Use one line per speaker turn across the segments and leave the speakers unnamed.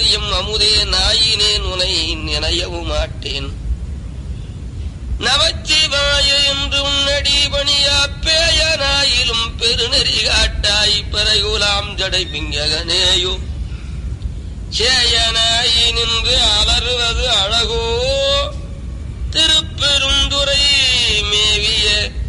நாயறியும் அமுதே நாயினேன் உனை நினையவும் மாட்டேன் நமச்சிவாய என்று உன்னடி பணியா பேயனாயிலும் பெருநெறி காட்டாய் பிறகுலாம் ஜடை பிங்ககனேயோ சேயனாயி நின்று அலறுவது அழகோ திருப்பெருந்துரை மேவிய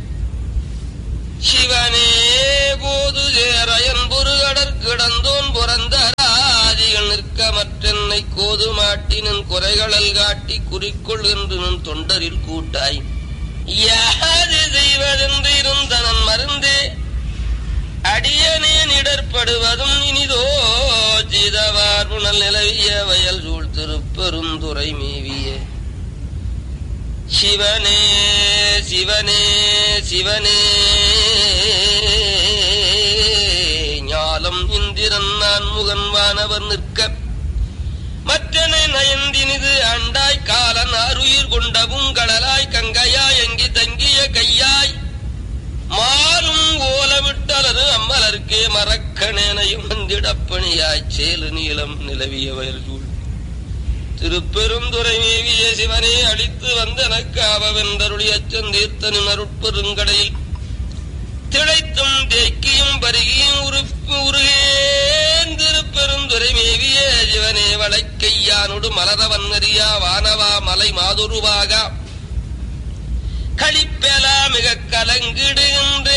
சிவனே போது சேரயன் பொருகடற் கிடந்தோன் புறந்தராதிகள் நிற்க மற்றென்னை கோது மாட்டினன் குறைகளல் காட்டி குறிக்கொள் என்று நின் தொண்டரில் கூட்டாய் யாது செய்வதென்று இருந்தனன் மருந்தே அடியனேன் இடர்படுவதும் இனிதோ சிதவார் புனல் நிலவிய வயல் சூழ் திருப்பெருந்துரை மேவிய சிவனே சிவனே சிவனே ஞாலம் இந்திரன் நான் முகன் வானவர் நிற்க மற்றனை நயந்தினிது அண்டாய் காலன் அருயிர் கொண்டவும் கடலாய் கங்கையாய் எங்கி தங்கிய கையாய் மாறும் ஓலமிட்டலரு அம்மலர்க்கே மறக்கணேனையும் வந்திடப்பணியாய் சேலு நீளம் நிலவிய வயல் சூழ் திருப்பெருந்துரை மேவிய சிவனே அழித்து வந்த எனக்கு அவவென்றருடைய அச்சந்தீர்த்தனின் அருட்பெருங்கடையில் திளைத்தும் தேக்கியும் பருகியும் உருப்பு உருகேன் திருப்பெருந்துரை மேவிய சிவனே வளைக்கையானொடு மலரவன் அறியா வானவா மலை மாதுருவாகா களிப்பெலா மிக கலங்கிடுகின்றே